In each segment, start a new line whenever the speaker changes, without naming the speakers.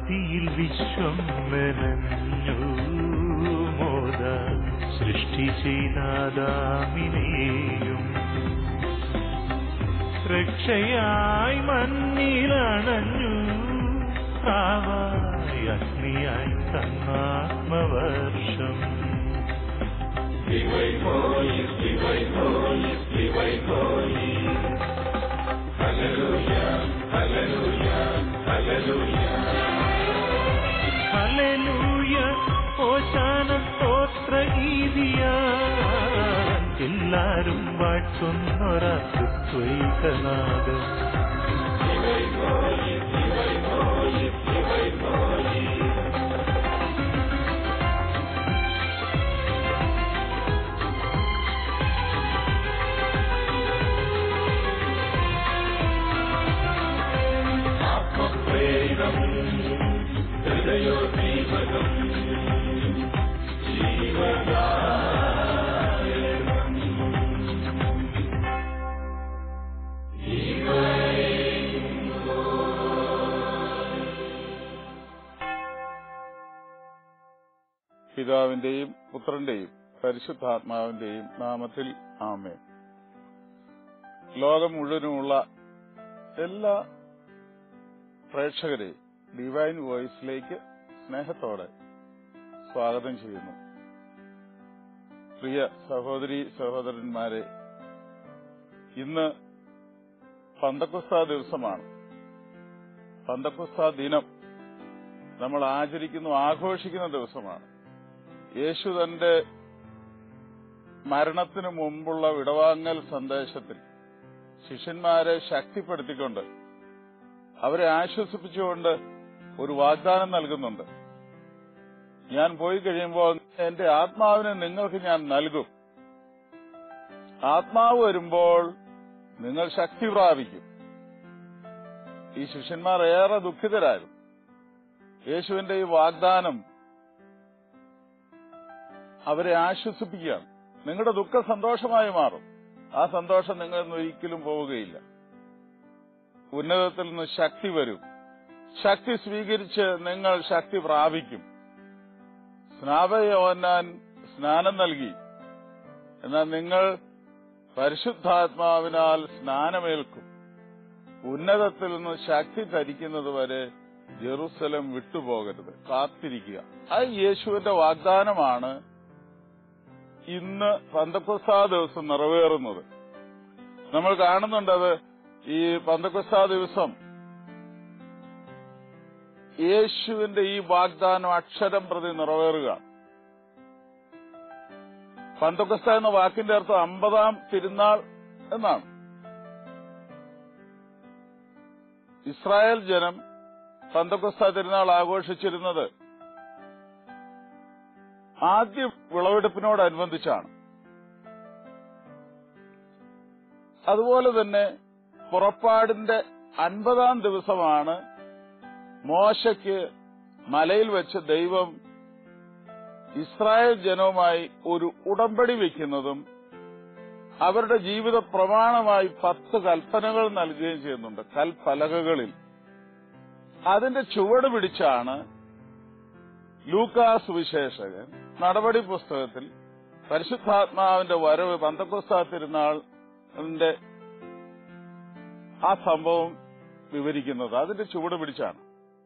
ആദിയിൽ വിശ്വം മെനഞ്ഞു മോദ സൃഷ്ടി ചെയ്താദാമിനെയും രക്ഷയായി മണ്ണിലണഞ്ഞു പ്രാവായി അഗ്നിയായി തന്നാത്മവർഷം ഹല്ലേലൂയ ഓശാന സ്തോത്ര ഗീതിയ എല്ലാരും വാഴ്ത്തുന്നൊരാ ക്രിസ്ത്വൈകനാഥം
പിതാവിന്റെയും പുത്രന്റെയും പരിശുദ്ധാത്മാവിന്റെയും നാമത്തിൽ ആമേൻ ലോകം മുഴുവനുമുള്ള എല്ലാ പ്രേക്ഷകരെയും ഡിവൈൻ വോയിസിലേക്ക് സ്നേഹത്തോടെ സ്വാഗതം ചെയ്യുന്നു പ്രിയ സഹോദരി സഹോദരന്മാരെ ഇന്ന് പന്തക്കുസ്ത ദിവസമാണ് പന്തക്കുസ്ത ദിനം നമ്മൾ ആചരിക്കുന്നു ആഘോഷിക്കുന്ന ദിവസമാണ് യേശു തന്റെ മരണത്തിനു മുമ്പുള്ള വിടവാങ്ങൽ സന്ദേശത്തിൽ ശിഷ്യന്മാരെ ശക്തിപ്പെടുത്തിക്കൊണ്ട് അവരെ ആശ്വസിപ്പിച്ചുകൊണ്ട് ഒരു വാഗ്ദാനം നൽകുന്നുണ്ട് ഞാൻ പോയി കഴിയുമ്പോൾ എന്റെ ആത്മാവിനെ നിങ്ങൾക്ക് ഞാൻ നൽകും ആത്മാവ് വരുമ്പോൾ നിങ്ങൾ ശക്തി പ്രാപിക്കും ഈ ശിഷ്യന്മാർ ഏറെ ദുഃഖിതരായിരുന്നു യേശുവിന്റെ ഈ വാഗ്ദാനം അവരെ ആശ്വസിപ്പിക്കുകയാണ് നിങ്ങളുടെ ദുഃഖം സന്തോഷമായി മാറും ആ സന്തോഷം നിങ്ങൾ ഒരിക്കലും പോവുകയില്ല ഉന്നതത്തിൽ നിന്ന് ശക്തി വരും ശക്തി സ്വീകരിച്ച് നിങ്ങൾ ശക്തി പ്രാപിക്കും സ്നാപയോന്നാൻ സ്നാനം നൽകി എന്നാൽ നിങ്ങൾ പരിശുദ്ധാത്മാവിനാൽ സ്നാനമേൽക്കും ഉന്നതത്തിൽ നിന്ന് ശക്തി ധരിക്കുന്നത് വരെ ജെറുസലം വിട്ടുപോകരുത് കാത്തിരിക്കുക ആ യേശുവിന്റെ വാഗ്ദാനമാണ് ഇന്ന് പന്തക്കുസ്താ ദിവസം നിറവേറുന്നത് നമ്മൾ കാണുന്നുണ്ടത് ഈ പന്തക്കുസ്താ ദിവസം യേശുവിന്റെ ഈ വാഗ്ദാനം അക്ഷരം പ്രതി നിറവേറുക പന്തക്കുസ്ത എന്ന വാക്കിന്റെ അർത്ഥം അമ്പതാം തിരുനാൾ എന്നാണ് ഇസ്രായേൽ ജനം പന്തക്കുസ്ത തിരുനാൾ ആഘോഷിച്ചിരുന്നത് ആദ്യ വിളവെടുപ്പിനോടനുബന്ധിച്ചാണ് അതുപോലെ തന്നെ പുറപ്പാടിന്റെ അൻപതാം ദിവസമാണ് മോശയ്ക്ക് മലയിൽ വെച്ച് ദൈവം ഇസ്രായേൽ ജനവുമായി ഒരു ഉടമ്പടി വയ്ക്കുന്നതും അവരുടെ ജീവിത പ്രമാണമായി പത്ത് കൽപ്പനകൾ നൽകുകയും ചെയ്യുന്നുണ്ട് കൽപ്പലകകളിൽ അതിന്റെ ചുവട് പിടിച്ചാണ് ലൂക്കാസ് വിശേഷകൻ നടപടി പുസ്തകത്തിൽ പരിശുദ്ധാത്മാവിന്റെ വരവ് പന്തക്കുസ്ത തിരുനാളിന്റെ ആ സംഭവം വിവരിക്കുന്നത് അതിന്റെ ചുവട് പിടിച്ചാണ്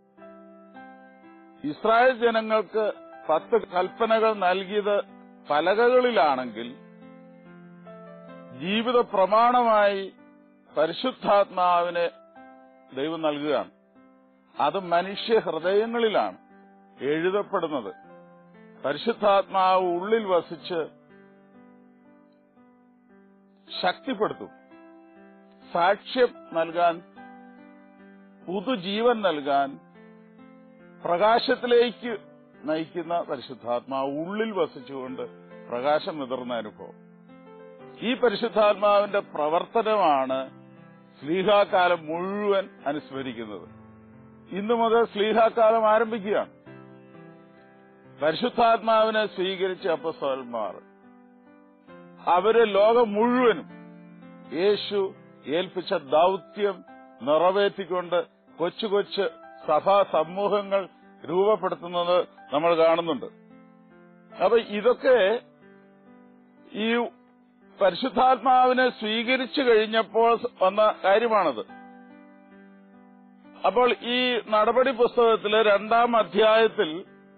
ഇസ്രായേൽ ജനങ്ങൾക്ക് പത്ത് കൽപ്പനകൾ നൽകിയത് പലകകളിലാണെങ്കിൽ ജീവിത പ്രമാണമായി പരിശുദ്ധാത്മാവിനെ ദൈവം നൽകുകയാണ് അത് മനുഷ്യ ഹൃദയങ്ങളിലാണ് എഴുതപ്പെടുന്നത് പരിശുദ്ധാത്മാവ് ഉള്ളിൽ വസിച്ച് ശക്തിപ്പെടുത്തും സാക്ഷ്യം നൽകാൻ പുതുജീവൻ നൽകാൻ പ്രകാശത്തിലേക്ക് നയിക്കുന്ന പരിശുദ്ധാത്മാവ് ഉള്ളിൽ വസിച്ചുകൊണ്ട് പ്രകാശം വിതർന്ന അനുഭവം ഈ പരിശുദ്ധാത്മാവിന്റെ പ്രവർത്തനമാണ് സ്ലീഹാകാലം മുഴുവൻ അനുസ്മരിക്കുന്നത് ഇന്നു മുതൽ സ്ലീഹാകാലം ആരംഭിക്കുകയാണ് പരിശുദ്ധാത്മാവിനെ സ്വീകരിച്ച അപ്പസ്വലന്മാർ അവര് ലോകം മുഴുവനും യേശു ഏൽപ്പിച്ച ദൗത്യം നിറവേറ്റിക്കൊണ്ട് കൊച്ചു കൊച്ചു സഭാ സമൂഹങ്ങൾ രൂപപ്പെടുത്തുന്നത് നമ്മൾ കാണുന്നുണ്ട് അപ്പൊ ഇതൊക്കെ ഈ പരിശുദ്ധാത്മാവിനെ സ്വീകരിച്ചു കഴിഞ്ഞപ്പോൾ വന്ന കാര്യമാണത് അപ്പോൾ ഈ നടപടി പുസ്തകത്തിലെ രണ്ടാം അധ്യായത്തിൽ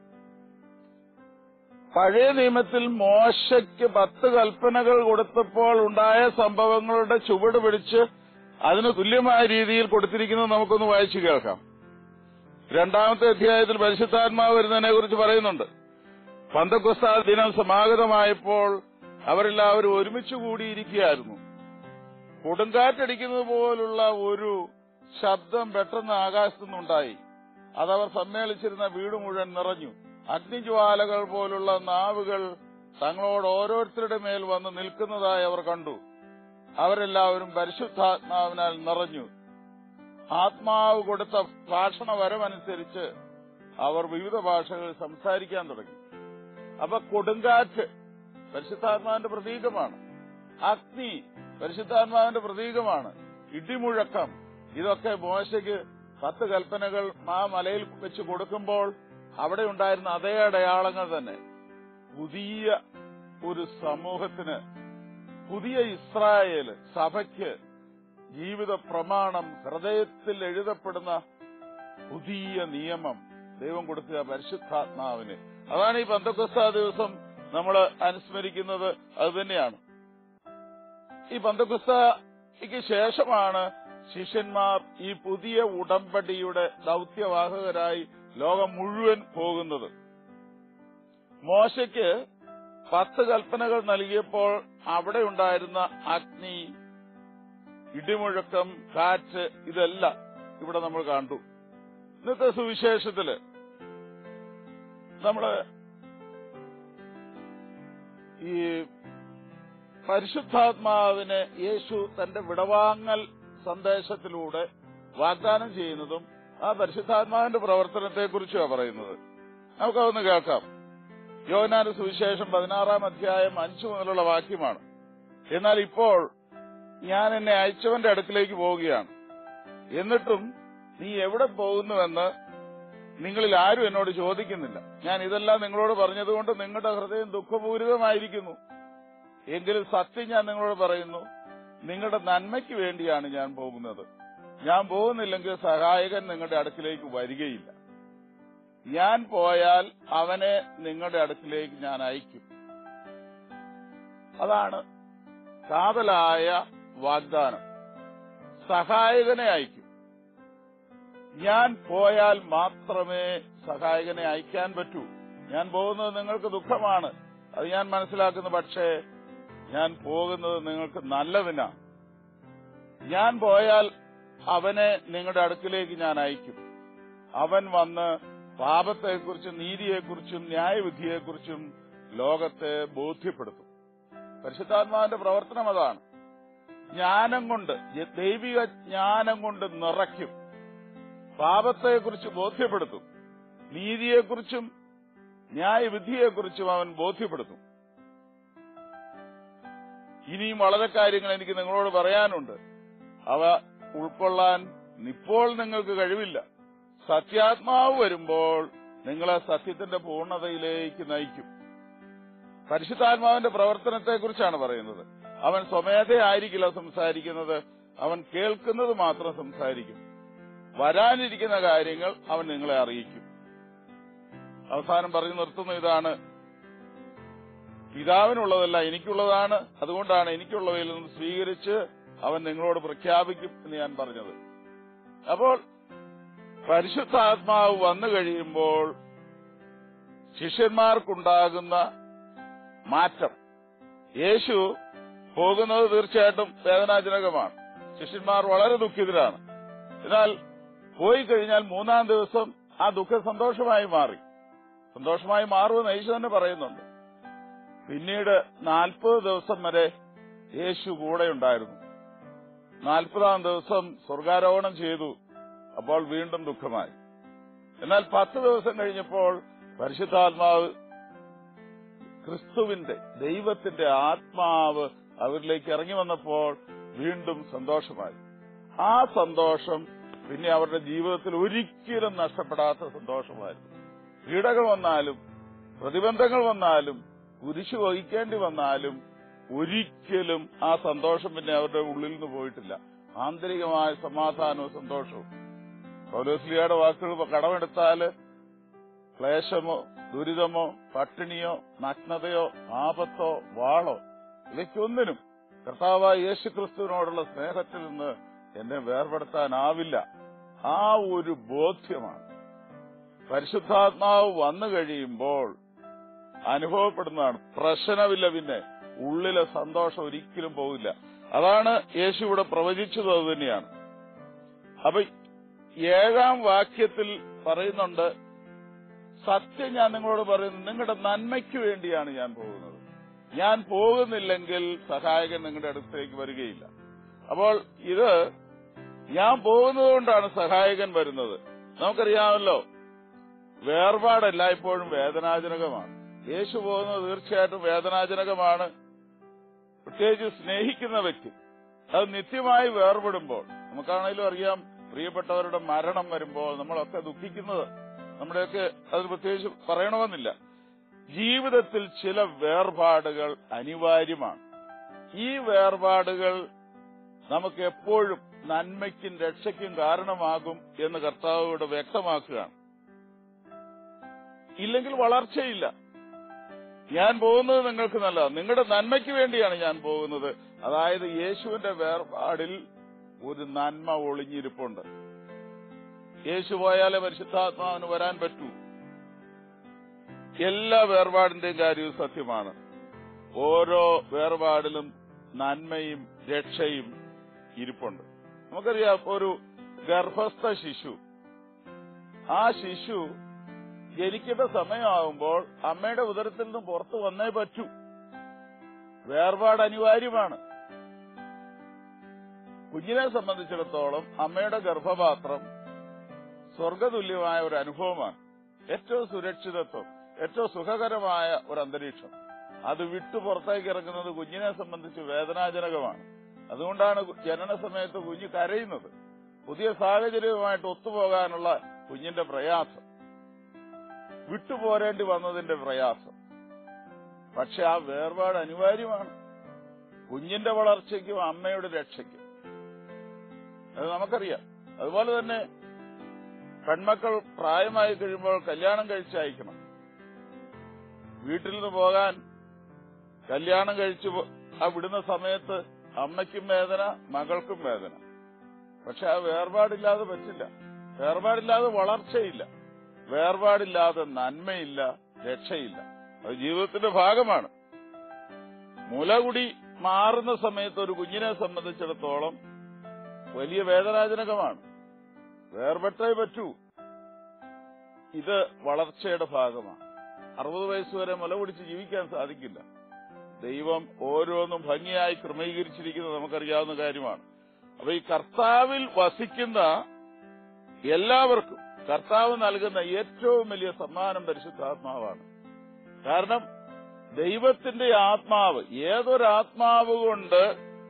പഴയ നിയമത്തിൽ മോശയ്ക്ക് പത്ത് കൽപ്പനകൾ കൊടുത്തപ്പോൾ ഉണ്ടായ സംഭവങ്ങളുടെ ചുവട് പിടിച്ച് അതിന് തുല്യമായ രീതിയിൽ കൊടുത്തിരിക്കുന്നത് നമുക്കൊന്ന് വായിച്ചു കേൾക്കാം രണ്ടാമത്തെ അധ്യായത്തിൽ പരിശുദ്ധാത്മാവ് വരുന്നതിനെ കുറിച്ച് പറയുന്നുണ്ട് പന്തക്കുസ്ത ദിനം സമാഗതമായപ്പോൾ അവരെല്ലാവരും ഒരുമിച്ച് കൂടിയിരിക്കുകയായിരുന്നു കൊടുങ്കാറ്റടിക്കുന്നത് പോലുള്ള ഒരു ശബ്ദം പെട്ടെന്ന് ആകാശത്തു നിന്നുണ്ടായി അതവർ സമ്മേളിച്ചിരുന്ന വീട് മുഴുവൻ നിറഞ്ഞു അഗ്നിജ്വാലകൾ പോലുള്ള നാവുകൾ തങ്ങളോട് ഓരോരുത്തരുടെ മേൽ വന്ന് നിൽക്കുന്നതായി അവർ കണ്ടു അവരെല്ലാവരും പരിശുദ്ധാത്മാവിനാൽ നിറഞ്ഞു ആത്മാവ് കൊടുത്ത ഭാഷണ വരമനുസരിച്ച് അവർ വിവിധ ഭാഷകളിൽ സംസാരിക്കാൻ തുടങ്ങി അപ്പൊ കൊടുങ്കാറ്റ് പരിശുദ്ധാത്മാവിന്റെ പ്രതീകമാണ് അഗ്നി പരിശുദ്ധാത്മാവിന്റെ പ്രതീകമാണ് ഇടിമുഴക്കം ഇതൊക്കെ മോശയ്ക്ക് പത്ത് കൽപ്പനകൾ ആ മലയിൽ വെച്ച് കൊടുക്കുമ്പോൾ അവിടെ ഉണ്ടായിരുന്ന അതേ അടയാളങ്ങൾ തന്നെ പുതിയ ഒരു സമൂഹത്തിന് പുതിയ ഇസ്രായേല് സഭയ്ക്ക് ജീവിത പ്രമാണം ഹൃദയത്തിൽ എഴുതപ്പെടുന്ന പുതിയ നിയമം ദൈവം കൊടുക്കുക പരിശുദ്ധാത്മാവിന് അതാണ് ഈ പന്തക്കുസ്ത ദിവസം നമ്മൾ അനുസ്മരിക്കുന്നത് അത് തന്നെയാണ് ഈ പന്തക്കുസ്തയ്ക്ക് ശേഷമാണ് ശിഷ്യന്മാർ ഈ പുതിയ ഉടമ്പടിയുടെ ദൗത്യവാഹകരായി ലോകം മുഴുവൻ പോകുന്നത് മോശയ്ക്ക് പത്ത് കൽപ്പനകൾ നൽകിയപ്പോൾ അവിടെ ഉണ്ടായിരുന്ന അഗ്നി ഇടിമുഴക്കം കാറ്റ് ഇതെല്ലാം ഇവിടെ നമ്മൾ കണ്ടു ഇന്നത്തെ സുവിശേഷത്തില് നമ്മള് ഈ പരിശുദ്ധാത്മാവിനെ യേശു തന്റെ വിടവാങ്ങൽ സന്ദേശത്തിലൂടെ വാഗ്ദാനം ചെയ്യുന്നതും ആ പരിശുദ്ധാത്മാവിന്റെ പ്രവർത്തനത്തെ കുറിച്ചാണ് പറയുന്നത് നമുക്കതൊന്ന് കേൾക്കാം യോനാന്റെ സുവിശേഷം പതിനാറാം അധ്യായം അഞ്ചു മുതലുള്ള വാക്യമാണ് എന്നാൽ ഇപ്പോൾ ഞാൻ എന്നെ അയച്ചവന്റെ അടുക്കിലേക്ക് പോവുകയാണ് എന്നിട്ടും നീ എവിടെ പോകുന്നുവെന്ന് നിങ്ങളിൽ ആരും എന്നോട് ചോദിക്കുന്നില്ല ഞാൻ ഇതെല്ലാം നിങ്ങളോട് പറഞ്ഞതുകൊണ്ട് നിങ്ങളുടെ ഹൃദയം ദുഃഖപൂരിതമായിരിക്കുന്നു എങ്കിലും സത്യം ഞാൻ നിങ്ങളോട് പറയുന്നു നിങ്ങളുടെ നന്മയ്ക്ക് വേണ്ടിയാണ് ഞാൻ പോകുന്നത് ഞാൻ പോകുന്നില്ലെങ്കിൽ സഹായകൻ നിങ്ങളുടെ അടുക്കിലേക്ക് വരികയില്ല ഞാൻ പോയാൽ അവനെ നിങ്ങളുടെ അടുക്കിലേക്ക് ഞാൻ അയക്കും അതാണ് കാതലായ വാഗ്ദാനം സഹായകനെ അയക്കും ഞാൻ പോയാൽ മാത്രമേ സഹായകനെ അയക്കാൻ പറ്റൂ ഞാൻ പോകുന്നത് നിങ്ങൾക്ക് ദുഃഖമാണ് അത് ഞാൻ മനസ്സിലാക്കുന്നു പക്ഷേ ഞാൻ പോകുന്നത് നിങ്ങൾക്ക് നല്ലതിനാണ് ഞാൻ പോയാൽ അവനെ നിങ്ങളുടെ അടുക്കിലേക്ക് ഞാൻ അയക്കും അവൻ വന്ന് പാപത്തെക്കുറിച്ചും നീതിയെക്കുറിച്ചും ന്യായവിധിയെക്കുറിച്ചും ലോകത്തെ ബോധ്യപ്പെടുത്തും പരിശുദ്ധാത്മാവിന്റെ പ്രവർത്തനം അതാണ് ജ്ഞാനം കൊണ്ട് ദൈവിക ജ്ഞാനം കൊണ്ട് നിറയ്ക്കും പാപത്തെക്കുറിച്ച് ബോധ്യപ്പെടുത്തും നീതിയെക്കുറിച്ചും ന്യായവിധിയെക്കുറിച്ചും അവൻ ബോധ്യപ്പെടുത്തും ഇനിയും വളരെ കാര്യങ്ങൾ എനിക്ക് നിങ്ങളോട് പറയാനുണ്ട് അവ ഉൾക്കൊള്ളാൻ ഇപ്പോൾ നിങ്ങൾക്ക് കഴിവില്ല സത്യാത്മാവ് വരുമ്പോൾ നിങ്ങളെ സത്യത്തിന്റെ പൂർണ്ണതയിലേക്ക് നയിക്കും പരിശുദ്ധാത്മാവിന്റെ പ്രവർത്തനത്തെക്കുറിച്ചാണ് പറയുന്നത് അവൻ സ്വമേധയായിരിക്കില്ല സംസാരിക്കുന്നത് അവൻ കേൾക്കുന്നത് മാത്രം സംസാരിക്കും വരാനിരിക്കുന്ന കാര്യങ്ങൾ അവൻ നിങ്ങളെ അറിയിക്കും അവസാനം പറഞ്ഞു നിർത്തുന്ന ഇതാണ് പിതാവിനുള്ളതല്ല എനിക്കുള്ളതാണ് അതുകൊണ്ടാണ് എനിക്കുള്ളവയിൽ നിന്ന് സ്വീകരിച്ച് അവൻ നിങ്ങളോട് പ്രഖ്യാപിക്കും എന്ന് ഞാൻ പറഞ്ഞത് അപ്പോൾ പരിശുദ്ധാത്മാവ് വന്നു കഴിയുമ്പോൾ ശിഷ്യന്മാർക്കുണ്ടാകുന്ന മാറ്റം യേശു പോകുന്നത് തീർച്ചയായിട്ടും വേദനാജനകമാണ് ശിഷ്യന്മാർ വളരെ ദുഃഖിതരാണ് എന്നാൽ പോയി കഴിഞ്ഞാൽ മൂന്നാം ദിവസം ആ ദുഃഖം സന്തോഷമായി മാറി സന്തോഷമായി മാറുമെന്ന് യേശു തന്നെ പറയുന്നുണ്ട് പിന്നീട് നാൽപ്പത് ദിവസം വരെ യേശു കൂടെ ഉണ്ടായിരുന്നു നാൽപ്പതാം ദിവസം സ്വർഗാരോഹണം ചെയ്തു അപ്പോൾ വീണ്ടും ദുഃഖമായി എന്നാൽ പത്ത് ദിവസം കഴിഞ്ഞപ്പോൾ പരിശുദ്ധാത്മാവ് ക്രിസ്തുവിന്റെ ദൈവത്തിന്റെ ആത്മാവ് അവരിലേക്ക് ഇറങ്ങി വന്നപ്പോൾ വീണ്ടും സന്തോഷമായി ആ സന്തോഷം പിന്നെ അവരുടെ ജീവിതത്തിൽ ഒരിക്കലും നഷ്ടപ്പെടാത്ത സന്തോഷമായിരുന്നു പീഡകൾ വന്നാലും പ്രതിബന്ധങ്ങൾ വന്നാലും കുരിശ് വഹിക്കേണ്ടി വന്നാലും ഒരിക്കലും ആ സന്തോഷം പിന്നെ അവരുടെ ഉള്ളിൽ നിന്ന് പോയിട്ടില്ല ആന്തരികമായ സമാധാനവും സന്തോഷവും പൗലോസ്ലിയുടെ വാക്കുകൾ കടമെടുത്താല് ക്ലേശമോ ദുരിതമോ പട്ടിണിയോ നഗ്നതയോ ആപത്തോ വാളോ ഇവയ്ക്കൊന്നിനും കർത്താവായ യേശു ക്രിസ്തുവിനോടുള്ള സ്നേഹത്തിൽ നിന്ന് എന്നെ വേർപെടുത്താനാവില്ല ആ ഒരു ബോധ്യമാണ് പരിശുദ്ധാത്മാവ് വന്നു കഴിയുമ്പോൾ അനുഭവപ്പെടുന്നതാണ് പ്രശ്നമില്ല പിന്നെ ഉള്ളിലെ സന്തോഷം ഒരിക്കലും പോകില്ല അതാണ് യേശു ഇവിടെ പ്രവചിച്ചത് അത് തന്നെയാണ് അപ്പൊ ഏഴാം വാക്യത്തിൽ പറയുന്നുണ്ട് സത്യം ഞാൻ നിങ്ങളോട് പറയുന്നു നിങ്ങളുടെ നന്മയ്ക്ക് വേണ്ടിയാണ് ഞാൻ പോകുന്നത് ഞാൻ പോകുന്നില്ലെങ്കിൽ സഹായകൻ നിങ്ങളുടെ അടുത്തേക്ക് വരികയില്ല അപ്പോൾ ഇത് ഞാൻ പോകുന്നത് കൊണ്ടാണ് സഹായകൻ വരുന്നത് നമുക്കറിയാമല്ലോ വേർപാട് എല്ലായ്പ്പോഴും വേദനാജനകമാണ് യേശു പോകുന്നത് തീർച്ചയായിട്ടും വേദനാജനകമാണ് പ്രത്യേകിച്ച് സ്നേഹിക്കുന്ന വ്യക്തി അത് നിത്യമായി വേർപെടുമ്പോൾ നമുക്കാണെങ്കിലും അറിയാം പ്രിയപ്പെട്ടവരുടെ മരണം വരുമ്പോൾ നമ്മളൊക്കെ ദുഃഖിക്കുന്നത് നമ്മുടെയൊക്കെ അത് പ്രത്യേകിച്ച് പറയണമെന്നില്ല ജീവിതത്തിൽ ചില വേർപാടുകൾ അനിവാര്യമാണ് ഈ വേർപാടുകൾ നമുക്ക് എപ്പോഴും നന്മയ്ക്കും രക്ഷയ്ക്കും കാരണമാകും എന്ന് കർത്താവ് ഇവിടെ വ്യക്തമാക്കുകയാണ് ഇല്ലെങ്കിൽ വളർച്ചയില്ല ഞാൻ പോകുന്നത് നിങ്ങൾക്ക് നല്ല നിങ്ങളുടെ നന്മയ്ക്ക് വേണ്ടിയാണ് ഞാൻ പോകുന്നത് അതായത് യേശുവിന്റെ വേർപാടിൽ ഒരു നന്മ ഒളിഞ്ഞിരിപ്പുണ്ട് യേശു പോയാലേ പരിശുദ്ധാത്മാവിന് വരാൻ പറ്റൂ എല്ലാ വേർപാടിന്റെയും കാര്യവും സത്യമാണ് ഓരോ വേർപാടിലും നന്മയും രക്ഷയും ഇരിപ്പുണ്ട് നമുക്കറിയാം ഒരു ഗർഭസ്ഥ ശിശു ആ ശിശു ജനിക്കേണ്ട സമയമാകുമ്പോൾ അമ്മയുടെ ഉദരത്തിൽ നിന്ന് പുറത്തു വന്നേ പറ്റൂ വേർപാട് അനിവാര്യമാണ് കുഞ്ഞിനെ സംബന്ധിച്ചിടത്തോളം അമ്മയുടെ ഗർഭപാത്രം സ്വർഗതുല്യമായ ഒരു അനുഭവമാണ് ഏറ്റവും സുരക്ഷിതത്വം ഏറ്റവും സുഖകരമായ ഒരു അന്തരീക്ഷം അത് വിട്ടു പുറത്തേക്ക് ഇറങ്ങുന്നത് കുഞ്ഞിനെ സംബന്ധിച്ച് വേദനാജനകമാണ് അതുകൊണ്ടാണ് ജനന സമയത്ത് കുഞ്ഞ് കരയുന്നത് പുതിയ സാഹചര്യവുമായിട്ട് ഒത്തുപോകാനുള്ള കുഞ്ഞിന്റെ പ്രയാസം വിട്ടുപോരേണ്ടി വന്നതിന്റെ പ്രയാസം പക്ഷെ ആ വേർപാട് അനിവാര്യമാണ് കുഞ്ഞിന്റെ വളർച്ചയ്ക്കും അമ്മയുടെ രക്ഷയ്ക്കും അത് നമുക്കറിയാം അതുപോലെ തന്നെ പെൺമക്കൾ പ്രായമായി കഴിയുമ്പോൾ കല്യാണം കഴിച്ചയക്കണം വീട്ടിൽ നിന്ന് പോകാൻ കല്യാണം കഴിച്ചു പോ- ആ വിടുന്ന സമയത്ത് അമ്മയ്ക്കും വേദന മകൾക്കും വേദന പക്ഷെ ആ വേർപാടില്ലാതെ പറ്റില്ല വേർപാടില്ലാതെ വളർച്ചയില്ല വേർപാടില്ലാതെ നന്മയില്ല രക്ഷയില്ല അത് ജീവിതത്തിന്റെ ഭാഗമാണ് മുലകുടി മാറുന്ന സമയത്ത് ഒരു കുഞ്ഞിനെ സംബന്ധിച്ചിടത്തോളം വലിയ വേദനാജനകമാണ് വേർപെട്ടേ പറ്റൂ ഇത് വളർച്ചയുടെ ഭാഗമാണ് അറുപത് വയസ്സ് വരെ മുല കുടിച്ച് ജീവിക്കാൻ സാധിക്കില്ല ദൈവം ഓരോന്നും ഭംഗിയായി ക്രമീകരിച്ചിരിക്കുന്നത് നമുക്കറിയാവുന്ന കാര്യമാണ് അപ്പൊ ഈ കർത്താവിൽ വസിക്കുന്ന എല്ലാവർക്കും കർത്താവ് നൽകുന്ന ഏറ്റവും വലിയ സമ്മാനം പരിശുദ്ധാത്മാവാണ് കാരണം ദൈവത്തിന്റെ ആത്മാവ് ഏതൊരു ആത്മാവ് കൊണ്ട്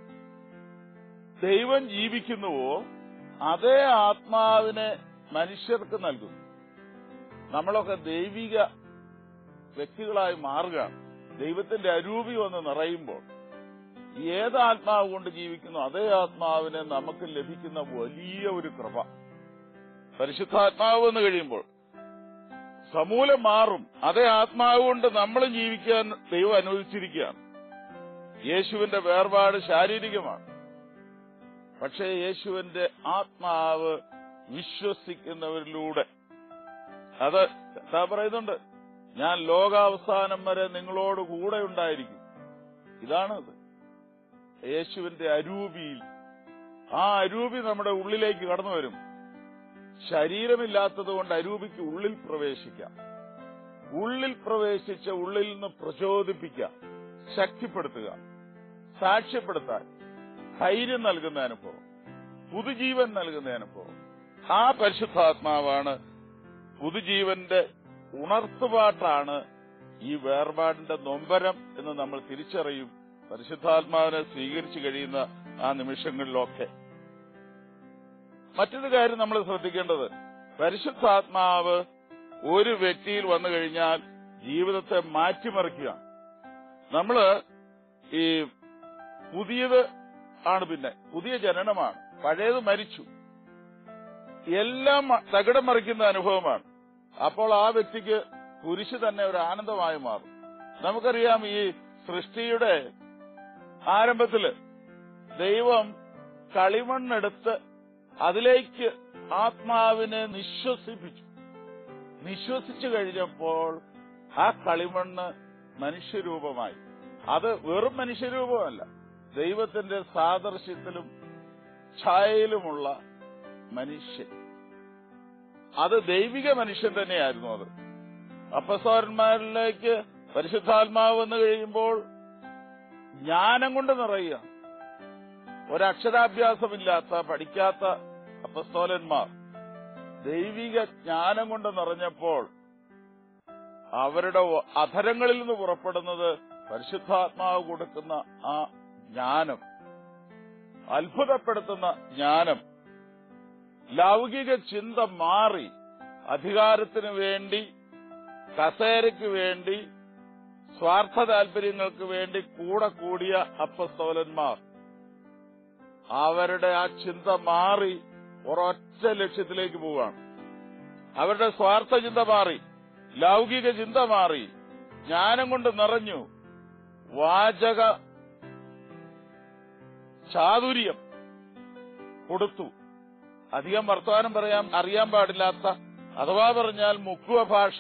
ദൈവം ജീവിക്കുന്നുവോ അതേ ആത്മാവിനെ മനുഷ്യർക്ക് നൽകുന്നു നമ്മളൊക്കെ ദൈവിക വ്യക്തികളായി മാറുകയാണ് ദൈവത്തിന്റെ അരൂപി വന്ന് നിറയുമ്പോൾ ഏത് ആത്മാവ് കൊണ്ട് ജീവിക്കുന്നു അതേ ആത്മാവിനെ നമുക്ക് ലഭിക്കുന്ന വലിയ ഒരു കൃപ പരിശുദ്ധാത്മാവ് വന്നു കഴിയുമ്പോൾ സമൂലം മാറും അതേ ആത്മാവ് കൊണ്ട് നമ്മളും ജീവിക്കാൻ ദൈവം അനുവദിച്ചിരിക്കുകയാണ് യേശുവിന്റെ വേർപാട് ശാരീരികമാണ് പക്ഷേ യേശുവിന്റെ ആത്മാവ് വിശ്വസിക്കുന്നവരിലൂടെ അത് എന്താ പറയുന്നുണ്ട് ഞാൻ ലോകാവസാനം വരെ നിങ്ങളോട് കൂടെ ഉണ്ടായിരിക്കും ഇതാണ് ഇത് യേശുവിന്റെ അരൂപിയിൽ ആ അരൂപി നമ്മുടെ ഉള്ളിലേക്ക് കടന്നു വരും ശരീരമില്ലാത്തത് കൊണ്ട് അരൂപിക്ക് ഉള്ളിൽ പ്രവേശിക്കാം ഉള്ളിൽ പ്രവേശിച്ച ഉള്ളിൽ നിന്ന് പ്രചോദിപ്പിക്കാം ശക്തിപ്പെടുത്തുക സാക്ഷ്യപ്പെടുത്താൻ ധൈര്യം നൽകുന്ന അനുഭവം പുതുജീവൻ നൽകുന്ന അനുഭവം ആ പരിശുദ്ധാത്മാവാണ് പുതുജീവന്റെ ഉണർത്തുപാട്ടാണ് ഈ വേർപാടിന്റെ നൊമ്പരം എന്ന് നമ്മൾ തിരിച്ചറിയും പരിശുദ്ധാത്മാവിനെ സ്വീകരിച്ചു കഴിയുന്ന ആ നിമിഷങ്ങളിലൊക്കെ മറ്റൊരു കാര്യം നമ്മൾ ശ്രദ്ധിക്കേണ്ടത് പരിശുദ്ധാത്മാവ് ഒരു വ്യക്തിയിൽ വന്നു കഴിഞ്ഞാൽ ജീവിതത്തെ മാറ്റിമറിക്കുക നമ്മള് ഈ പുതിയത് ആണ് പിന്നെ പുതിയ ജനനമാണ് പഴയത് മരിച്ചു എല്ലാം മ- തകിടം മറിക്കുന്ന അനുഭവമാണ് അപ്പോൾ ആ വ്യക്തിക്ക് കുരിശ് തന്നെ ഒരു ആനന്ദമായി മാറും നമുക്കറിയാം ഈ സൃഷ്ടിയുടെ ആരംഭത്തില് ദൈവം കളിമണ്ണെടുത്ത് അതിലേക്ക് ആത്മാവിനെ നിശ്വസിപ്പിച്ചു നിശ്വസിച്ചു കഴിഞ്ഞപ്പോൾ ആ കളിമണ്ണ് മനുഷ്യരൂപമായി അത് വെറും മനുഷ്യരൂപമല്ല ദൈവത്തിന്റെ സാദൃശ്യത്തിലും ഛായയിലുമുള്ള മനുഷ്യൻ അത് ദൈവിക മനുഷ്യൻ തന്നെയായിരുന്നു അത് അപ്പസോരന്മാരിലേക്ക് പരിശുദ്ധാത്മാവ് വന്നു കഴിയുമ്പോൾ ജ്ഞാനം കൊണ്ട് നിറയുക ഒരക്ഷരാഭ്യാസമില്ലാത്ത പഠിക്കാത്ത അപ്പസ്തോലന്മാർ ദൈവിക ജ്ഞാനം കൊണ്ട് നിറഞ്ഞപ്പോൾ അവരുടെ ഒ- അധരങ്ങളിൽ നിന്ന് പുറപ്പെടുന്നത് പരിശുദ്ധാത്മാവ് കൊടുക്കുന്ന ആ ജ്ഞാനം അത്ഭുതപ്പെടുത്തുന്ന ജ്ഞാനം ലൗകിക ചിന്ത മാറി അധികാരത്തിന് വേണ്ടി കസേരയ്ക്ക് വേണ്ടി സ്വാർത്ഥ താല്പര്യങ്ങൾക്ക് വേണ്ടി കൂടെ കൂടിയ അപ്പസ്തോലന്മാർ അവരുടെ ആ ചിന്ത മാറി ഒരൊറ്റ ലക്ഷ്യത്തിലേക്ക് പോവുകയാണ് അവരുടെ സ്വാർത്ഥ ചിന്ത മാറി ലൗകിക ചിന്ത മാറി ജ്ഞാനം കൊണ്ട് നിറഞ്ഞു വാചക ചാതുര്യം കൊടുത്തു അധികം വർത്തമാനം പറയാൻ അറിയാൻ പാടില്ലാത്ത അഥവാ പറഞ്ഞാൽ മുക്കുവ ഭാഷ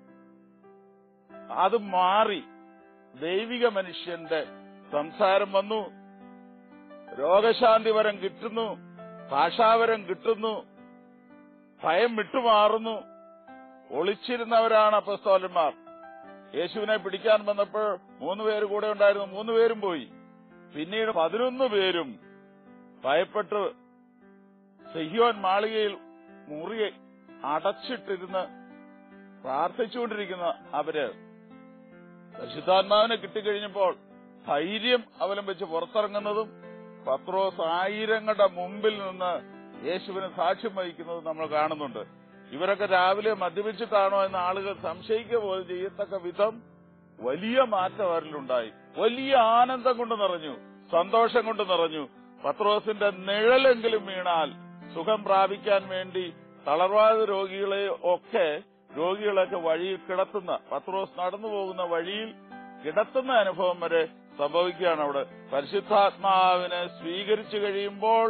അത് മാറി ദൈവിക മനുഷ്യന്റെ സംസാരം വന്നു രോഗശാന്തി വരം കിട്ടുന്നു ഭാഷാവരം കിട്ടുന്നു ഭയം വിട്ടുമാറുന്നു ഒളിച്ചിരുന്നവരാണ് അപ്പസ്തോലന്മാർ യേശുവിനെ പിടിക്കാൻ വന്നപ്പോൾ മൂന്ന് പേര് കൂടെ ഉണ്ടായിരുന്നു മൂന്ന് പേരും പോയി പിന്നീട് പതിനൊന്ന് പേരും ഭയപ്പെട്ട് സെഹിയോൻ മാളികയിൽ മുറി അടച്ചിട്ടിരുന്ന് പ്രാർത്ഥിച്ചുകൊണ്ടിരിക്കുന്ന അവര് പരിശുദ്ധാത്മാവിനെ കിട്ടിക്കഴിഞ്ഞപ്പോൾ ധൈര്യം അവലംബിച്ച് പുറത്തിറങ്ങുന്നതും പത്രോസ് ആയിരങ്ങളുടെ മുമ്പിൽ നിന്ന് യേശുവിന് സാക്ഷ്യം വഹിക്കുന്നതും നമ്മൾ കാണുന്നുണ്ട് ഇവരൊക്കെ രാവിലെ മദ്യപിച്ചിട്ടാണോ എന്ന് ആളുകൾ സംശയിക്കുക പോലും ചെയ്യത്തക്ക വിധം വലിയ മാറ്റം അവരിലുണ്ടായി വലിയ ആനന്ദം കൊണ്ട് നിറഞ്ഞു സന്തോഷം കൊണ്ട് നിറഞ്ഞു പത്രോസിന്റെ നിഴലെങ്കിലും വീണാൽ സുഖം പ്രാപിക്കാൻ വേണ്ടി തളർവാദ രോഗികളെ ഒക്കെ രോഗികളൊക്കെ വഴിയിൽ കിടത്തുന്ന പത്രോസ് നടന്നു പോകുന്ന വഴിയിൽ കിടത്തുന്ന അനുഭവം വരെ സംഭവിക്കുകയാണ് അവിടെ പരിശുദ്ധാത്മാവിനെ സ്വീകരിച്ചു കഴിയുമ്പോൾ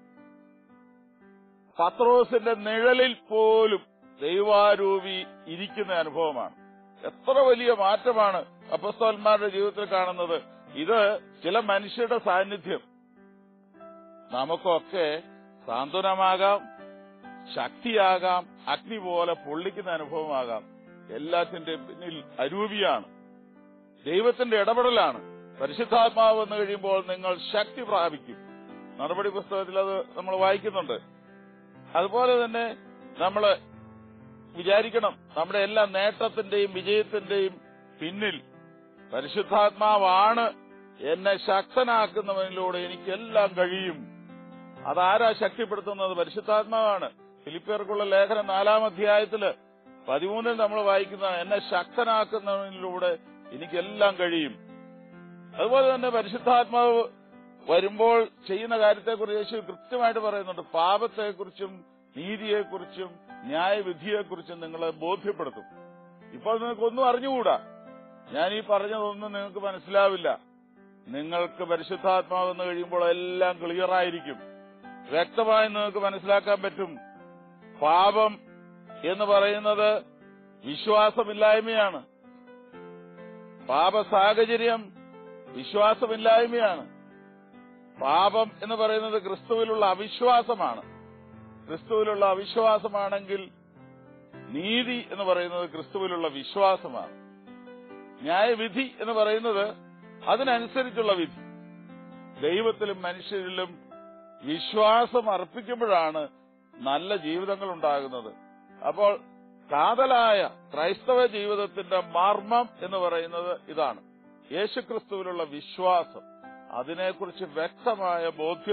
പത്രോസിന്റെ നിഴലിൽ പോലും ദൈവാരൂപി ഇരിക്കുന്ന അനുഭവമാണ് എത്ര വലിയ മാറ്റമാണ് അപ്പസ്തോന്മാരുടെ ജീവിതത്തിൽ കാണുന്നത് ഇത് ചില മനുഷ്യരുടെ സാന്നിധ്യം നമുക്കൊക്കെ സാന്ത്വനമാകാം ശക്തിയാകാം അഗ്നി പോലെ പൊള്ളിക്കുന്ന അനുഭവമാകാം എല്ലാറ്റിന്റെ പിന്നിൽ അരൂപിയാണ് ദൈവത്തിന്റെ ഇടപെടലാണ് പരിശുദ്ധാത്മാവ് വന്നു കഴിയുമ്പോൾ നിങ്ങൾ ശക്തി പ്രാപിക്കും നടപടി പുസ്തകത്തിൽ അത് നമ്മൾ വായിക്കുന്നുണ്ട് അതുപോലെ തന്നെ നമ്മൾ വിചാരിക്കണം നമ്മുടെ എല്ലാ നേട്ടത്തിന്റെയും വിജയത്തിന്റെയും പിന്നിൽ പരിശുദ്ധാത്മാവാണ് എന്നെ ശക്തനാക്കുന്നവനിലൂടെ എനിക്കെല്ലാം കഴിയും അതാരാ ശക്തിപ്പെടുത്തുന്നത് പരിശുദ്ധാത്മാവാണ് ഫിലിപ്പിയർക്കുള്ള ലേഖനം നാലാം അധ്യായത്തില് പതിമൂന്നിൽ നമ്മൾ വായിക്കുന്ന എന്നെ ശക്തനാക്കുന്നവനിലൂടെ എനിക്കെല്ലാം കഴിയും അതുപോലെ തന്നെ പരിശുദ്ധാത്മാവ് വരുമ്പോൾ ചെയ്യുന്ന കാര്യത്തെക്കുറിച്ച് യേശു കൃത്യമായിട്ട് പറയുന്നുണ്ട് പാപത്തെക്കുറിച്ചും നീതിയെക്കുറിച്ചും ന്യായവിധിയെക്കുറിച്ചും നിങ്ങളെ ബോധ്യപ്പെടുത്തും ഇപ്പോൾ നിങ്ങൾക്കൊന്നും അറിഞ്ഞുകൂടാ ഞാൻ ഈ പറഞ്ഞതൊന്നും നിങ്ങൾക്ക് മനസ്സിലാവില്ല നിങ്ങൾക്ക് പരിശുദ്ധാത്മാവ് വന്നു കഴിയുമ്പോൾ എല്ലാം ക്ലിയർ ആയിരിക്കും വ്യക്തമായി നിങ്ങൾക്ക് മനസ്സിലാക്കാൻ പറ്റും പാപം എന്ന് പറയുന്നത് വിശ്വാസമില്ലായ്മയാണ് പാപ സാഹചര്യം വിശ്വാസമില്ലായ്മയാണ് പാപം എന്ന് പറയുന്നത് ക്രിസ്തുവിലുള്ള അവിശ്വാസമാണ് ക്രിസ്തുവിലുള്ള അവിശ്വാസമാണെങ്കിൽ നീതി എന്ന് പറയുന്നത് ക്രിസ്തുവിലുള്ള വിശ്വാസമാണ് ന്യായവിധി എന്ന് പറയുന്നത് അതിനനുസരിച്ചുള്ള വിധി ദൈവത്തിലും മനുഷ്യരിലും വിശ്വാസം അർപ്പിക്കുമ്പോഴാണ് നല്ല ജീവിതങ്ങൾ ഉണ്ടാകുന്നത് അപ്പോൾ കാതലായ ക്രൈസ്തവ ജീവിതത്തിന്റെ മർമ്മം എന്ന് പറയുന്നത് ഇതാണ് യേശുക്രിസ്തുവിലുള്ള വിശ്വാസം അതിനെക്കുറിച്ച് വ്യക്തമായ ബോധ്യം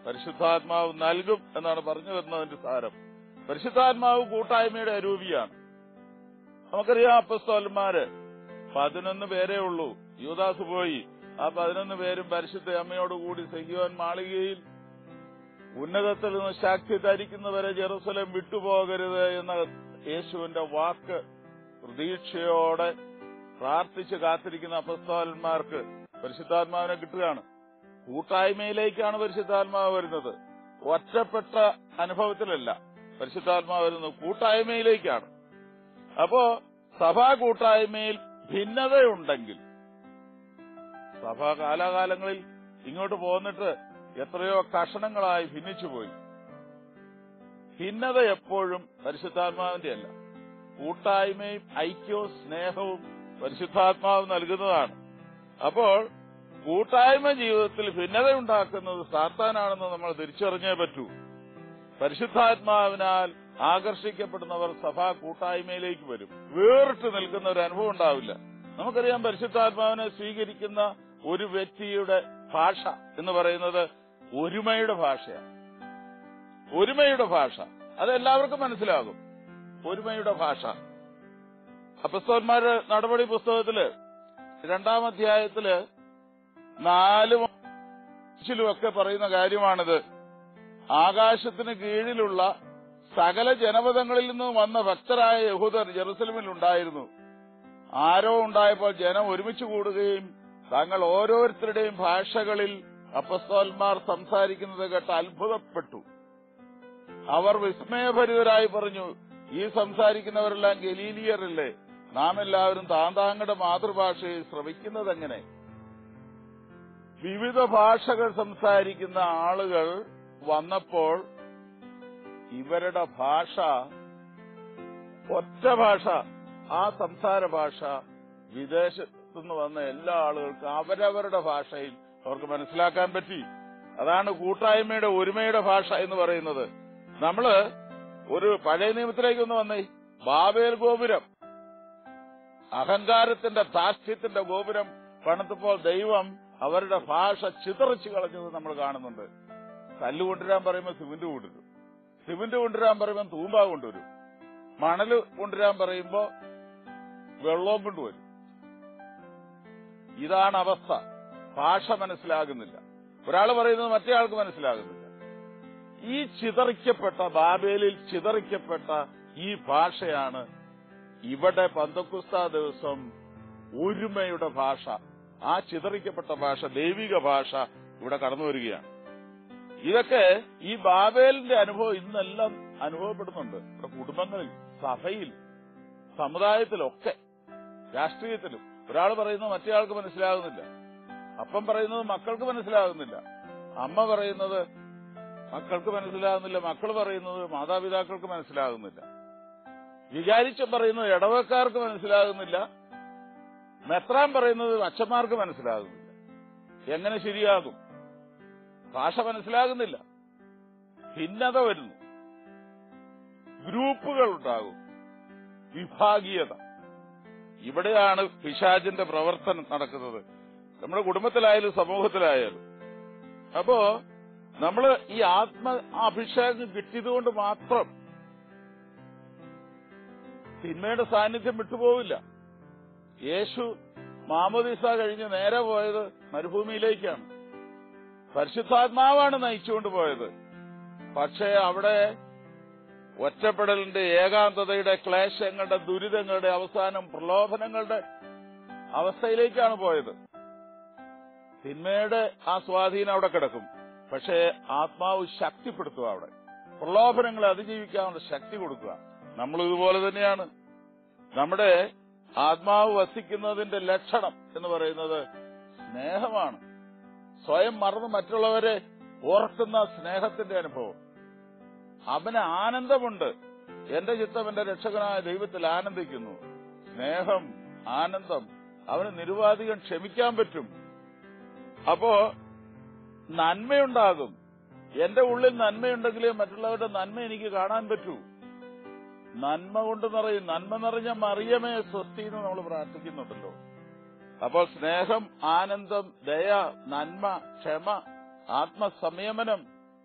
പരിശുദ്ധാത്മാവ് നൽകും എന്നാണ് പറഞ്ഞു വരുന്നതിന്റെ സാരം പരിശുദ്ധാത്മാവ് കൂട്ടായ്മയുടെ അരൂപിയാണ് നമുക്കറിയാം അപ്പസ്തോലന്മാര് പതിനൊന്ന് പേരേ ഉള്ളൂ യൂദാസ് പോയി ആ പതിനൊന്ന് പേരും പരിശുദ്ധ അമ്മയോടുകൂടി സഹിയോൻ മാളികയിൽ ഉന്നതത്തിൽ നിന്ന് ശക്തി ധരിക്കുന്നവരെ ജെറുസലേം വിട്ടുപോകരുത് എന്ന യേശുവിന്റെ വാക്ക് പ്രതീക്ഷയോടെ പ്രാർത്ഥിച്ച് കാത്തിരിക്കുന്ന അപസ്തോലന്മാർക്ക് പരിശുദ്ധാത്മാവിനെ കിട്ടുകയാണ് കൂട്ടായ്മയിലേക്കാണ് പരിശുദ്ധാത്മാവ് വരുന്നത് ഒറ്റപ്പെട്ട അനുഭവത്തിലല്ല പരിശുദ്ധാത്മാവ് വരുന്നത് കൂട്ടായ്മയിലേക്കാണ് അപ്പോ സഭാ കൂട്ടായ്മയിൽ ഭിന്നതയുണ്ടെങ്കിൽ സഭ കാലാകാലങ്ങളിൽ ഇങ്ങോട്ട് പോന്നിട്ട് എത്രയോ കഷണങ്ങളായി ഭിന്നിച്ചുപോയി ഭിന്നത എപ്പോഴും പരിശുദ്ധാത്മാവിന്റെ അല്ല കൂട്ടായ്മയും ഐക്യവും സ്നേഹവും പരിശുദ്ധാത്മാവ് നൽകുന്നതാണ് അപ്പോൾ കൂട്ടായ്മ ജീവിതത്തിൽ ഭിന്നതയുണ്ടാക്കുന്നത് സാത്താനാണെന്ന് നമ്മൾ തിരിച്ചറിഞ്ഞേ പറ്റൂ പരിശുദ്ധാത്മാവിനാൽ ആകർഷിക്കപ്പെടുന്നവർ സഭാ കൂട്ടായ്മയിലേക്ക് വരും വേറിട്ട് നിൽക്കുന്ന ഒരു അനുഭവം ഉണ്ടാവില്ല നമുക്കറിയാം പരിശുദ്ധാത്മാവിനെ സ്വീകരിക്കുന്ന ഒരു വ്യക്തിയുടെ ഭാഷ എന്ന് പറയുന്നത് ഒരുമയുടെ ഭാഷയാണ് ഒരുമയുടെ ഭാഷ അത് എല്ലാവർക്കും മനസ്സിലാകും ഒരുമയുടെ ഭാഷ അപ്പസ്തോന്മാരുടെ നടപടി പുസ്തകത്തില് രണ്ടാം അധ്യായത്തില് നാലും ഒക്കെ പറയുന്ന കാര്യമാണിത് ആകാശത്തിന് കീഴിലുള്ള സകല ജനപദങ്ങളിൽ നിന്ന് വന്ന ഭക്തരായ യഹൂദർ ജെറുസലമിൽ ഉണ്ടായിരുന്നു ആരോ ഉണ്ടായപ്പോൾ ജനം ഒരുമിച്ച് കൂടുകയും തങ്ങൾ ഓരോരുത്തരുടെയും ഭാഷകളിൽ അപ്പസ്തോന്മാർ സംസാരിക്കുന്നത് കേട്ട് അത്ഭുതപ്പെട്ടു അവർ വിസ്മയഭരിതരായി പറഞ്ഞു ഈ സംസാരിക്കുന്നവരെല്ലാം ഗലീലിയറല്ലേ നാം എല്ലാവരും താന്താങ്ങളുടെ മാതൃഭാഷയിൽ ശ്രമിക്കുന്നത് എങ്ങനെ വിവിധ ഭാഷകൾ സംസാരിക്കുന്ന ആളുകൾ വന്നപ്പോൾ ഇവരുടെ ഭാഷ ഒറ്റ ഭാഷ ആ സംസാര ഭാഷ വിദേശത്തുനിന്ന് വന്ന എല്ലാ ആളുകൾക്കും അവരവരുടെ ഭാഷയിൽ അവർക്ക് മനസ്സിലാക്കാൻ പറ്റി അതാണ് കൂട്ടായ്മയുടെ ഒരുമയുടെ ഭാഷ എന്ന് പറയുന്നത് നമ്മള് ഒരു പഴയ നിയമത്തിലേക്ക് ഒന്ന് വന്നേ ബാബേൽ ഗോപുരം അഹങ്കാരത്തിന്റെ താഷ്ട്യത്തിന്റെ ഗോപുരം പണിതപ്പോൾ ദൈവം അവരുടെ ഭാഷ ചിതറിച്ചു കളഞ്ഞത് നമ്മൾ കാണുന്നുണ്ട് കല്ല് കൊണ്ടുവരാൻ പറയുമ്പോൾ സിമന്റ് കൊണ്ടുവരും സിമന്റ് കൊണ്ടുവരാൻ പറയുമ്പോൾ തൂമ്പ കൊണ്ടുവരും മണല് കൊണ്ടുവരാൻ പറയുമ്പോ വെള്ളവും കൊണ്ടുവരും ഇതാണ് അവസ്ഥ ഭാഷ മനസ്സിലാകുന്നില്ല ഒരാൾ പറയുന്നത് മറ്റേ ആൾക്ക് മനസ്സിലാകുന്നില്ല ഈ ചിതറിക്കപ്പെട്ട ബാബേലിൽ ചിതറിക്കപ്പെട്ട ഈ ഭാഷയാണ് ഇവിടെ പന്തക്കുസ്ത ദിവസം ഒരുമയുടെ ഭാഷ ആ ചിതറിക്കപ്പെട്ട ഭാഷ ദൈവിക ഭാഷ ഇവിടെ കടന്നു വരികയാണ് ഇതൊക്കെ ഈ ബാബേലിന്റെ അനുഭവം ഇന്നെല്ലാം അനുഭവപ്പെടുന്നുണ്ട് ഇവിടെ കുടുംബങ്ങളിൽ സഭയിൽ സമുദായത്തിലൊക്കെ രാഷ്ട്രീയത്തിലും ഒരാൾ പറയുന്നത് മറ്റേ ആൾക്ക് മനസ്സിലാകുന്നില്ല അപ്പം പറയുന്നത് മക്കൾക്ക് മനസ്സിലാകുന്നില്ല അമ്മ പറയുന്നത് മക്കൾക്ക് മനസ്സിലാകുന്നില്ല മക്കൾ പറയുന്നത് മാതാപിതാക്കൾക്ക് മനസ്സിലാകുന്നില്ല വിചാരിച്ച പറയുന്നത് ഇടവക്കാർക്ക് മനസ്സിലാകുന്നില്ല മെത്രാൻ പറയുന്നത് അച്ഛന്മാർക്ക് മനസ്സിലാകുന്നില്ല എങ്ങനെ ശരിയാകും ഭാഷ മനസ്സിലാകുന്നില്ല ഭിന്നത വരുന്നു ഗ്രൂപ്പുകൾ ഉണ്ടാകും വിഭാഗീയത ഇവിടെയാണ് പിശാചിന്റെ പ്രവർത്തനം നടക്കുന്നത് നമ്മുടെ കുടുംബത്തിലായാലും സമൂഹത്തിലായാലും അപ്പോ നമ്മള് ഈ ആത്മ അഭിഷേകം കിട്ടിയതുകൊണ്ട് മാത്രം തിന്മയുടെ സാന്നിധ്യം വിട്ടുപോവില്ല യേശു മാമോദിസ കഴിഞ്ഞ് നേരെ പോയത് മരുഭൂമിയിലേക്കാണ് പരിശുദ്ധാത്മാവാണ് നയിച്ചുകൊണ്ട് പോയത് പക്ഷേ അവിടെ ഒറ്റപ്പെടലിന്റെ ഏകാന്തതയുടെ ക്ലേശങ്ങളുടെ ദുരിതങ്ങളുടെ അവസാനം പ്രലോഭനങ്ങളുടെ അവസ്ഥയിലേക്കാണ് പോയത് തിന്മയുടെ ആ സ്വാധീനം അവിടെ കിടക്കും പക്ഷേ ആത്മാവ് ശക്തിപ്പെടുത്തുക അവിടെ പ്രലോഭനങ്ങളെ അതിജീവിക്കാനുള്ള ശക്തി കൊടുക്കുക നമ്മൾ ഇതുപോലെ തന്നെയാണ് നമ്മുടെ ആത്മാവ് വസിക്കുന്നതിന്റെ ലക്ഷണം എന്ന് പറയുന്നത് സ്നേഹമാണ് സ്വയം മറന്ന് മറ്റുള്ളവരെ ഓർക്കുന്ന സ്നേഹത്തിന്റെ അനുഭവം അവന് ആനന്ദമുണ്ട് എന്റെ ചിത്തം എന്റെ രക്ഷകനായ ദൈവത്തിൽ ആനന്ദിക്കുന്നു സ്നേഹം ആനന്ദം അവന് നിരുപാധികം ക്ഷമിക്കാൻ പറ്റും അപ്പോ നന്മയുണ്ടാകും എന്റെ ഉള്ളിൽ നന്മയുണ്ടെങ്കിലേ മറ്റുള്ളവരുടെ നന്മ എനിക്ക് കാണാൻ പറ്റൂ നന്മ കൊണ്ട് നിറയും നന്മ നിറഞ്ഞ മറിയമേ സ്വസ്തി എന്ന് നമ്മൾ പ്രാർത്ഥിക്കുന്നുണ്ടല്ലോ അപ്പോൾ സ്നേഹം ആനന്ദം ദയ നന്മ ക്ഷമ ആത്മസംയമനം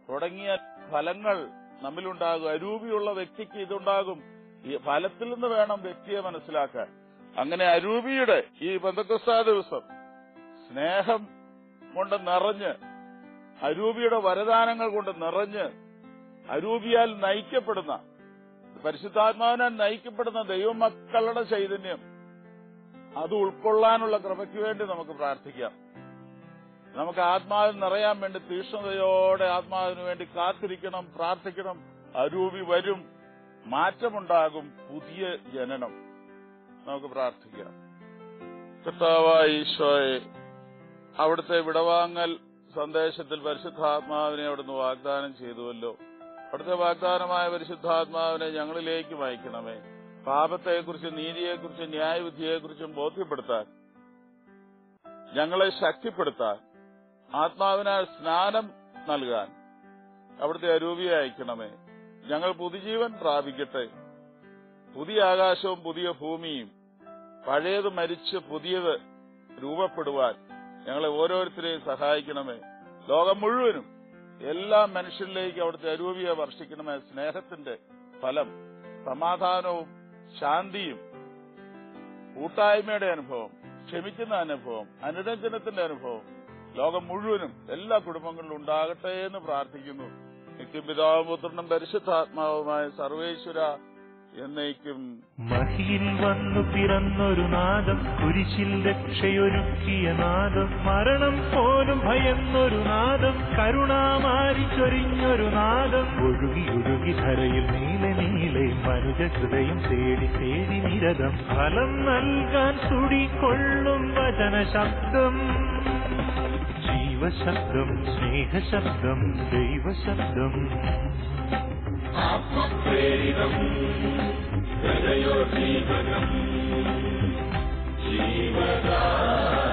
തുടങ്ങിയ ഫലങ്ങൾ നമ്മിലുണ്ടാകും അരൂപിയുള്ള വ്യക്തിക്ക് ഇതുണ്ടാകും ഈ ഫലത്തിൽ നിന്ന് വേണം വ്യക്തിയെ മനസ്സിലാക്കാൻ അങ്ങനെ അരൂപിയുടെ ഈ ബന്ധക്രിസ്താ ദിവസം സ്നേഹം കൊണ്ട് നിറഞ്ഞ് അരൂപിയുടെ വരദാനങ്ങൾ കൊണ്ട് നിറഞ്ഞ് അരൂപിയാൽ നയിക്കപ്പെടുന്ന പരിശുദ്ധാത്മാവിനാൽ നയിക്കപ്പെടുന്ന ദൈവമക്കളുടെ ചൈതന്യം അത് ഉൾക്കൊള്ളാനുള്ള കൃപയ്ക്ക് വേണ്ടി നമുക്ക് പ്രാർത്ഥിക്കാം നമുക്ക് ആത്മാവിൽ നിറയാൻ വേണ്ടി തീക്ഷ്ണതയോടെ ആത്മാവിന് വേണ്ടി കാത്തിരിക്കണം പ്രാർത്ഥിക്കണം അരൂപി വരും മാറ്റമുണ്ടാകും പുതിയ ജനനം നമുക്ക് പ്രാർത്ഥിക്കാം കർത്താവായ ഈശോയെ അവിടുത്തെ വിടവാങ്ങൽ സന്ദേശത്തിൽ പരിശുദ്ധാത്മാവിനെ അവിടുന്ന് വാഗ്ദാനം ചെയ്തുവല്ലോ അവിടുത്തെ വാഗ്ദാനമായ പരിശുദ്ധാത്മാവിനെ ഞങ്ങളിലേക്ക് അയക്കണമേ പാപത്തെക്കുറിച്ചും നീതിയെക്കുറിച്ചും ന്യായവിധിയെക്കുറിച്ചും ബോധ്യപ്പെടുത്താൻ ഞങ്ങളെ ശക്തിപ്പെടുത്താൻ ആത്മാവിനാൽ സ്നാനം നൽകാൻ അവിടുത്തെ അരൂപിയെ അയക്കണമേ ഞങ്ങൾ പുതുജീവൻ പ്രാപിക്കട്ടെ പുതിയ ആകാശവും പുതിയ ഭൂമിയും പഴയത് മരിച്ച് പുതിയത് രൂപപ്പെടുവാൻ ഞങ്ങളെ ഓരോരുത്തരെയും സഹായിക്കണമേ ലോകം മുഴുവനും എല്ലാ മനുഷ്യരിലേക്ക് അവിടുത്തെ അരൂപിയെ വർഷിക്കണമേ സ്നേഹത്തിന്റെ ഫലം സമാധാനവും ശാന്തിയും കൂട്ടായ്മയുടെ അനുഭവം ക്ഷമിക്കുന്ന അനുഭവം അനുരഞ്ജനത്തിന്റെ അനുഭവം ലോകം മുഴുവനും എല്ലാ കുടുംബങ്ങളിലും ഉണ്ടാകട്ടെ എന്ന് പ്രാർത്ഥിക്കുന്നു നിത്യപിതാവും പുത്രനും പരിശുദ്ധാത്മാവുമായ സർവേശ്വര എന്നേക്കും
മഹിയിൽ വന്നു പിറന്നൊരു നാദം കുരിശിൽ രക്ഷയൊരുക്കിയ നാദം മരണം പോലും ഭയന്നൊരു നാദം കരുണാമാരി ചൊരിഞ്ഞൊരു നാദം ഒഴുകി ഒഴുകി ധരയിൽ നീല നീലെ മനുജ ഹൃദയം തേടി തേടി നിരതം ഫലം നൽകാൻ തുടികൊള്ളും വചന ശബ്ദം ജീവശബ്ദം സ്നേഹശബ്ദം ദൈവശബ്ദം
ആത്മപ്രേരിതം ഹൃദയോദ്ദീപകം ജീവദാ